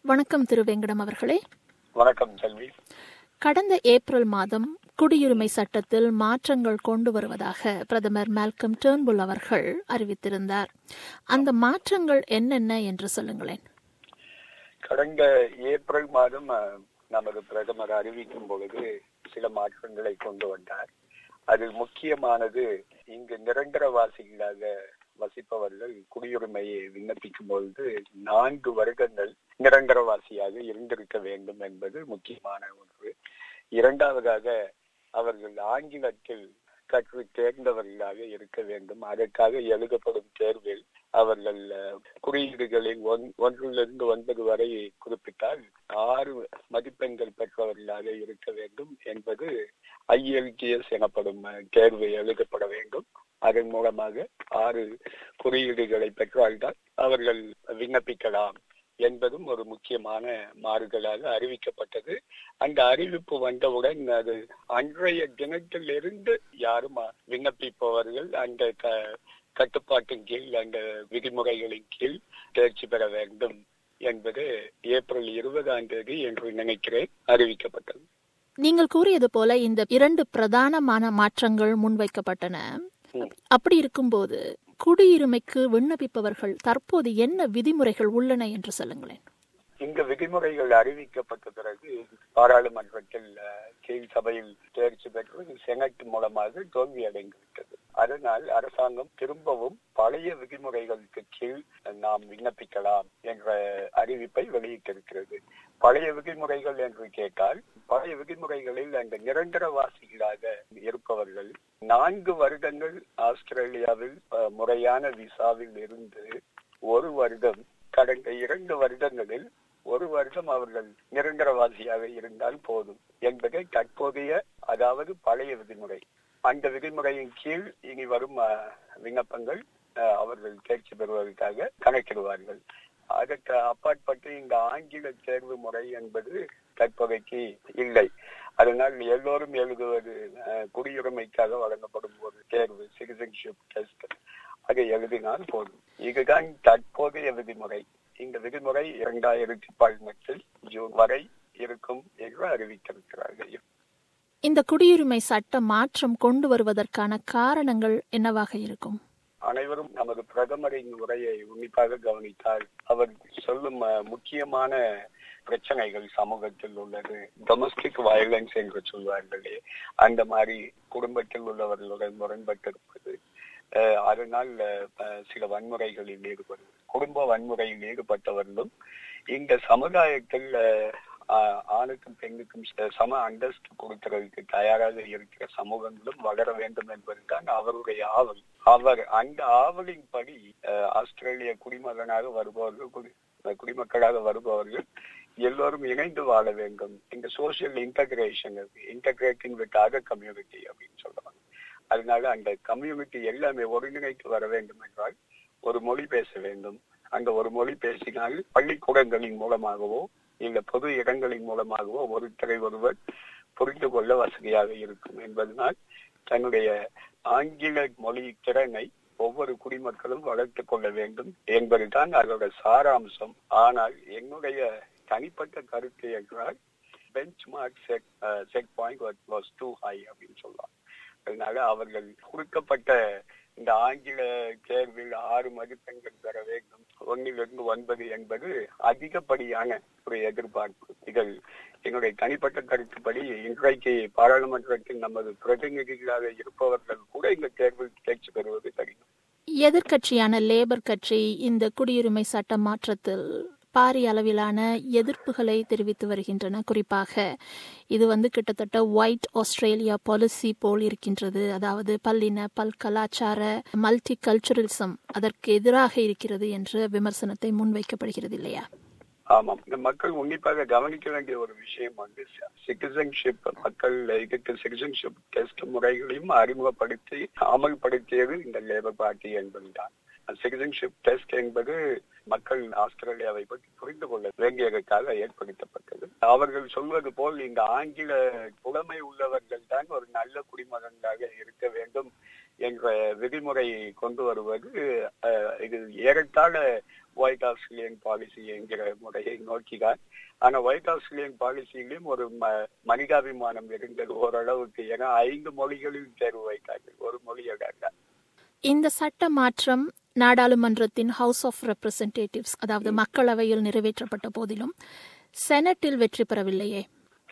வணக்கம் திரு வெங்கடம் அவர்களே வணக்கம் செல்வி கடந்த ஏப்ரல் மாதம் குடியுரிமை சட்டத்தில் மாற்றங்கள் கொண்டு வருவதாக பிரதமர் மால்கம் டேர்ன்புல் அவர்கள் அறிவித்திருந்தார் அந்த மாற்றங்கள் என்னென்ன என்று சொல்லுங்களேன் கடந்த ஏப்ரல் மாதம் அஹ், நமது பிரதமர் அறிவிக்கும் பொழுது சில மாற்றங்களை கொண்டு வந்தார் அதில் முக்கியமானது இங்கு நிரந்தரவாசிகளாக வசிப்பவர்கள் குடியுரிமையை விண்ணப்பிக்கும் பொழுது நான்கு வருடங்கள் நிரந்தரவாசியாக இருந்திருக்க வேண்டும் என்பது முக்கியமான ஒன்று இரண்டாவதாக அவர்கள் ஆங்கிலத்தில் கற்று தேர்ந்தவர்களாக இருக்க வேண்டும் அதற்காக எழுதப்படும் தேர்வில் அவர்கள் அஹ், குறியீடுகளில் ஒன்- ஒன்றிலிருந்து ஒன்பது வரை குறிப்பிட்டால் ஆறு மதிப்பெண்கள் பெற்றவர்களாக இருக்க வேண்டும் என்பது ஐஎல்டிஎஸ் எனப்படும் அஹ், தேர்வு எழுதப்பட வேண்டும் அதன் மூலமாக ஆறு குறியீடுகளை பெற்றால்தான் அவர்கள் விண்ணப்பிக்கலாம் என்பதும் ஒரு முக்கியமான மாறுதலாக அறிவிக்கப்பட்டது அந்த அறிவிப்பு வந்தவுடன் அது அன்றைய தினத்திலிருந்து யாரும் அ- விண்ணப்பிப்பவர்கள் அந்த க- கட்டுப்பாட்டின் கீழ் அந்த விதிமுறைகளின் கீழ் தேர்ச்சி பெற வேண்டும் என்பது ஏப்ரல் இருபதாம் தேதி என்று நினைக்கிறேன் அறிவிக்கப்பட்டது நீங்கள் கூறியது போல இந்த இரண்டு பிரதானமான மாற்றங்கள் முன்வைக்கப்பட்டன ம். அப்படி இருக்கும்போது குடியுரிமைக்கு விண்ணப்பிப்பவர்கள் தற்போது என்ன விதிமுறைகள் உள்ளன என்று சொல்லுங்களேன் இந்த விதிமுறைகள் அறிவிக்கப்பட்ட பிறகு பாராளுமன்றத்தில் அஹ், கீழ் சபையில் தேர்ச்சி பெற்று செனட் மூலமாக தோல்வி அடைந்துவிட்டது அதனால் அரசாங்கம் திரும்பவும் பழைய விதிமுறைகளுக்கு கீழ் நாம் விண்ணப்பிக்கலாம் என்ற அறிவிப்பை வெளியிட்டிருக்கிறது பழைய விதிமுறைகள் என்று கேட்டால் பழைய விதிமுறைகளில் அந்த நிரந்தரவாசிகளாக இருப்பவர்கள் நான்கு வருடங்கள் ஆஸ்திரேலியாவில் அஹ், முறையான விசாவில் இருந்து ஒரு வருடம் கடந்த இரண்டு வருடங்களில் ஒரு வருடம் அவர்கள் நிரந்தரவாசியாக இருந்தால் போதும் என்பதே தற்போதைய அதாவது பழைய விதிமுறை அந்த விதிமுறையின் கீழ் இனி வரும் அஹ், விண்ணப்பங்கள் அஹ், அவர்கள் தேர்ச்சி பெறுவதற்காக கணக்கிடுவார்கள் அதற்கு அப்பாற்பட்டு இந்த ஆங்கில தேர்வு முறை என்பது தற்போதைக்கு இல்லை அதனால் எல்லோரும் எழுதுவது அஹ், குடியுரிமைக்காக வழங்கப்படும் ஒரு தேர்வு சிட்டிசன்ஷிப் டெஸ்ட் அதை எழுதினால் போதும் இதுதான் தற்போதைய விதிமுறை இந்த விதிமுறை இரண்டாயிரத்தி பதினெட்டில் ஜூன் வரை இருக்கும் என்று அறிவித்திருக்கிறார்கள் இந்த குடியுரிமை சட்ட மாற்றம் கொண்டு வருவதற்கான காரணங்கள் என்னவாக இருக்கும் அனைவரும் நமது பிரதமரின் உரையை உன்னிப்பாக கவனித்தால் அவர் சொல்லும் அஹ், முக்கியமான பிரச்சனைகள் சமூகத்தில் உள்ளது டொமஸ்டிக் வயலன்ஸ் என்று சொல்வார்களே அந்த மாதிரி குடும்பத்தில் உள்ளவர்களுடன் முரண்பட்டிருப்பது அஹ், அதனால் அஹ், சில வன்முறைகளில் ஈடுபடுவது குடும்ப வன்முறையில் ஈடுபட்டவர்களும் இந்த சமுதாயத்தில் அஹ், ஆஹ் ஆணுக்கும் பெண்ணுக்கும் ச- சம அந்தஸ்து கொடுக்கிறதுக்கு தயாராக இருக்கிற சமூகங்களும் வளர வேண்டும் என்பதுதான் அவருடைய ஆவல் அவர் அந்த ஆவலின்படி ஆஹ் ஆஸ்திரேலிய குடிமகனாக வருபவர்கள் குடி- குடிமக்களாக வருபவர்கள் எல்லோரும் இணைந்து வாழ வேண்டும் இந்த social integration integrating with other community அப்படின்னு சொல்றாங்க அதனால அந்த கம்யூனிட்டி எல்லாமே ஒருங்கிணைத்து வர வேண்டும் என்றால் ஒரு மொழி பேச வேண்டும் அந்த ஒரு மொழி பேசினால் பள்ளிக்கூடங்களின் மூலமாகவோ இல்ல பொது இடங்களின் மூலமாகவோ ஒருத்தரை ஒருவர் புரிந்து கொள்ள வசதியாக இருக்கும் என்பதனால் தன்னுடைய ஆங்கில மொழி திறனை ஒவ்வொரு குடிமக்களும் வளர்த்துக் கொள்ள வேண்டும் என்பதுதான் அதோட சாராம்சம் ஆனால் என்னுடைய தனிப்பட்ட கருத்து என்றால் benchmark set set point was too high அப்படின்னு சொல்லலாம் அதனால அவர்கள் கொடுக்கப்பட்ட இந்த ஆங்கில தேர்வில் ஆறு மதிப்பெண்கள் பெற வேண்டும் ஒன்னிலிருந்து ஒன்பது என்பது அதிகப்படியான ஒரு எதிர்பார்ப்பு இதில் என்னுடைய தனிப்பட்ட கருத்துப்படி இன்றைக்கு பாராளுமன்றத்தில் நமது பிரதிநிதிகளாக இருப்பவர்கள் கூட இந்த தேர்வில் தேர்ச்சி பெறுவது கடினம் எதிர்க்கட்சியான லேபர் கட்சி இந்த குடியுரிமை சட்ட மாற்றத்தில் பாரிய அளவிலான எதிர்ப்புகளை தெரிவித்து வருகின்றன குறிப்பாக இது வந்து கிட்டத்தட்ட ஒயிட் ஆஸ்திரேலியா பாலிசி போல் இருக்கின்றது அதாவது பல்லின பல் கலாச்சார மல்டி கல்ச்சுரலிசம் அதற்கு எதிராக இருக்கிறது என்ற விமர்சனத்தை முன்வைக்கப்படுகிறது இல்லையா ஆமாம் இந்த மக்கள் உன்னிப்பாக கவனிக்க வேண்டிய ஒரு விஷயம் வந்து சிட்டிசன்ஷிப் மக்கள் இதுக்கு சிட்டிசன்ஷிப் டெஸ்ட் முறைகளையும் அறிமுகப்படுத்தி அமல்படுத்தியது இந்த லேபர் பார்ட்டி என்பதுதான் சிட்டிசன்ஷிப் டெஸ்ட் என்பது மக்கள் ஆஸ்திரேலியாவை பற்றி புரிந்து கொள்ள வேண்டியதற்காக ஏற்படுத்தப்பட்டது அவர்கள் சொல்வது போல் இந்த ஆங்கில புலமை உள்ளவர்கள் தான் ஒரு நல்ல குடிமகன்களாக இருக்க வேண்டும் என்ற விதிமுறையை கொண்டு வருவது அஹ், இது ஏறத்தாழ ஒயிட் ஆஸ்திரேலியன் பாலிசி என்கிற முறையை நோக்கிதான் ஆனா ஒயிட் ஆஸ்திரேலியன் பாலிசியிலும் ஒரு ம- மனிதாபிமானம் இருந்தது ஓரளவுக்கு ஏன்னா ஐந்து மொழிகளில் தேர்வு வைத்தார்கள் ஒரு மொழியாக இந்த சட்ட மாற்றம் நாடாளுமன்றத்தின் ஹவுஸ் ஆஃப் ரெப்ரசன்டேட்டிவ்ஸ் அதாவது மக்களவையில் நிறைவேற்றப்பட்ட போதிலும் செனட்டில் வெற்றி பெறவில்லையே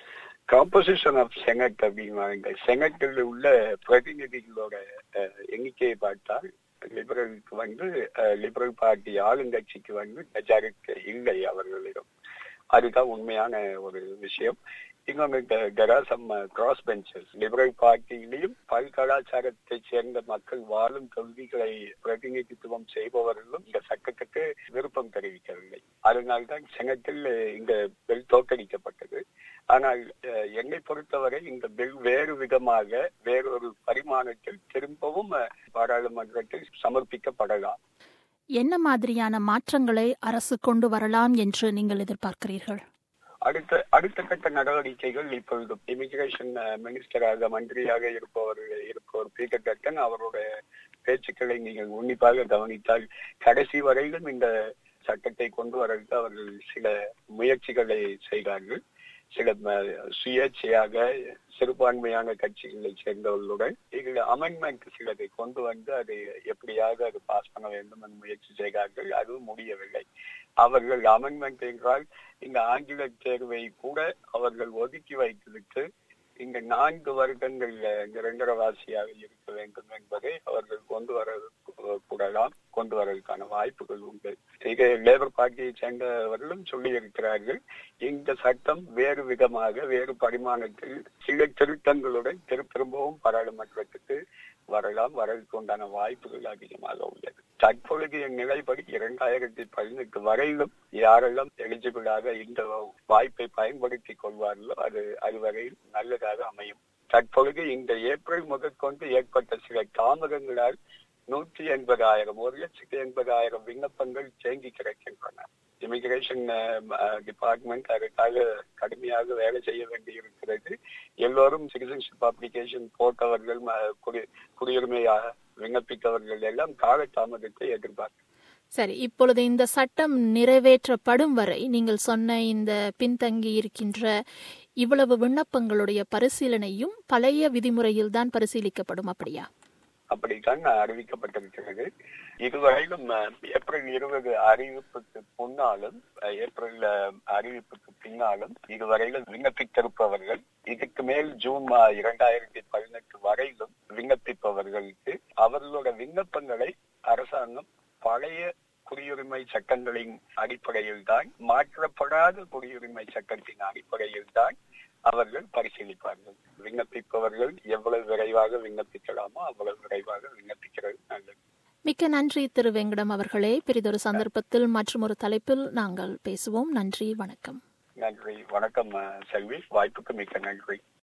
காம்போசிஷன் ஆஃப் செனட் அப்படிங்கிறாங்க செனட்டில் உள்ள பிரதிநிதிகளோட அஹ், எண்ணிக்கையை பார்த்தால் லிபரலுக்கு வந்து லிபரல் பார்ட்டி ஆளுங்கட்சிக்கு வந்து மெஜாரிட்டி இல்லை அவர்களிடம் அதுதான் உண்மையான ஒரு விஷயம் இன்னொன்று there are some cross benches liberal பார்ட்டியிலையும் பல் கலாச்சாரத்தை சேர்ந்த மக்கள் வாழும் தொகுதிகளை பிரதிநிதித்துவம் செய்பவர்களும் இந்த சட்டத்துக்கு விருப்பம் தெரிவிக்கவில்லை அதனால்தான் செனட்டில் இந்த பில் தோற்கடிக்கப்பட்டது ஆனால் அஹ், என்னை பொறுத்தவரை இந்த பில் வேறு விதமாக வேறொரு பரிமாணத்தில் திரும்பவும் அஹ், பாராளுமன்றத்தில் சமர்ப்பிக்கப்படலாம் என்ன மாதிரியான மாற்றங்களை அரசு கொண்டு வரலாம் என்று நீங்கள் எதிர்பார்க்கிறீர்கள் அடுத்த அடுத்த கட்ட நடவடிக்கைகள் இப்பொழுது இமிகிரேஷன் மினிஸ்டராக மந்திரியாக இருப்பவர் இருப்பவர் பீட்டர் டட்டன் அவருடைய பேச்சுக்களை நீங்கள் உன்னிப்பாக கவனித்தால் கடைசி வரையிலும் இந்த சட்டத்தை கொண்டு வரதுக்கு அவர்கள் சில முயற்சிகளை செய்தார்கள் சில ம- சுயேட்சையாக சிறுபான்மையான கட்சிகளை சேர்ந்தவர்களுடன் இதில் அமெண்ட்மெண்ட் சிலதை கொண்டு வந்து அதை எப்படியாக அது பாஸ் பண்ண வேண்டும் என்று முயற்சி செய்தார்கள் அதுவும் முடியவில்லை அவர்கள் அமெண்ட்மெண்ட் என்றால் இந்த ஆங்கில தேர்வை கூட அவர்கள் ஒதுக்கி வைத்துவிட்டு இங்க நான்கு வருடங்கள் நிரந்தரவாசியாக இருக்க வேண்டும் என்பதை அவர்கள் கொண்டு வர கூடலாம் கொண்டு வரதுக்கான வாய்ப்புகள் உண்டு இதை லேபர் பார்ட்டியை சேர்ந்தவர்களும் சொல்லி இருக்கிறார்கள் இந்த சட்டம் வேறு விதமாக வேறு பரிமாணத்தில் சில திருத்தங்களுடன் திரு திரும்பவும் பாராளுமன்றத்துக்கு வரலாம் வரதுக்கு உண்டான வாய்ப்புகள் அதிகமாக உள்ளது தற்பொழுதைய நிலைப்படி இரண்டாயிரத்தி பதினெட்டு வரையிலும் யாரெல்லாம் எலிஜிபிளாக இந்த வாய்ப்பை பயன்படுத்திக் கொள்வார்களோ அது அதுவரையில் நல்லதாக அமையும் தற்பொழுது இந்த ஏப்ரல் முதற்கொண்டு ஏற்பட்ட சில தாமதங்களால் நூற்றி எண்பதாயிரம் ஒரு லட்சத்தி எண்பதாயிரம் விண்ணப்பங்கள் தேங்கி கிடைக்கின்றன இமிகிரேஷன் டிபார்ட்மெண்ட் அதுக்காக கடுமையாக வேலை செய்ய வேண்டி இருக்கிறது எல்லோரும் சிட்டிசன்ஷிப் அப்ளிகேஷன் போட்டவர்கள் ம- குடி- குடியுரிமையாக விண்ணப்பித்தவர்கள் எல்லாம் கால தாமதத்தை எதிர்பார்க்க சரி இப்பொழுது இந்த சட்டம் நிறைவேற்றப்படும் வரை நீங்கள் சொன்ன இந்த பின்தங்கி இருக்கின்ற இவ்வளவு விண்ணப்பங்களுடைய பரிசீலனையும் பழைய விதிமுறையில் தான் பரிசீலிக்கப்படும் அப்படியா அப்படித்தான் அறிவிக்கப்பட்டிருக்கிறது இதுவரையிலும் அஹ், ஏப்ரல் இருபது அறிவிப்புக்கு முன்னாலும் அஹ், ஏப்ரல் அஹ், அறிவிப்புக்கு பின்னாலும் இதுவரையிலும் விண்ணப்பித்திருப்பவர்கள் இதுக்கு மேல் ஜூன் மா- இரண்டாயிரத்தி பதினெட்டு வரையிலும் விண்ணப்பிப்பவர்களுக்கு அவர்களோட விண்ணப்பங்களை அரசாங்கம் பழைய குடியுரிமை சட்டங்களின் அடிப்படையில் தான் மாற்றப்படாத குடியுரிமை சட்டத்தின் அடிப்படையில் தான் அவர்கள் பரிசீலிப்பார்கள் விண்ணப்பிப்பவர்கள் எவ்வளவு விரைவாக விண்ணப்பிக்கலாமோ அவ்வளவு விரைவாக விண்ணப்பிக்கிறது நல்லது மிக்க நன்றி திரு வெங்கடம் அவர்களே பெரிதொரு சந்தர்ப்பத்தில் மற்றும் ஒரு தலைப்பில் நாங்கள் பேசுவோம் நன்றி வணக்கம் நன்றி வணக்கம் அஹ், செல்வி வாய்ப்புக்கு மிக்க நன்றி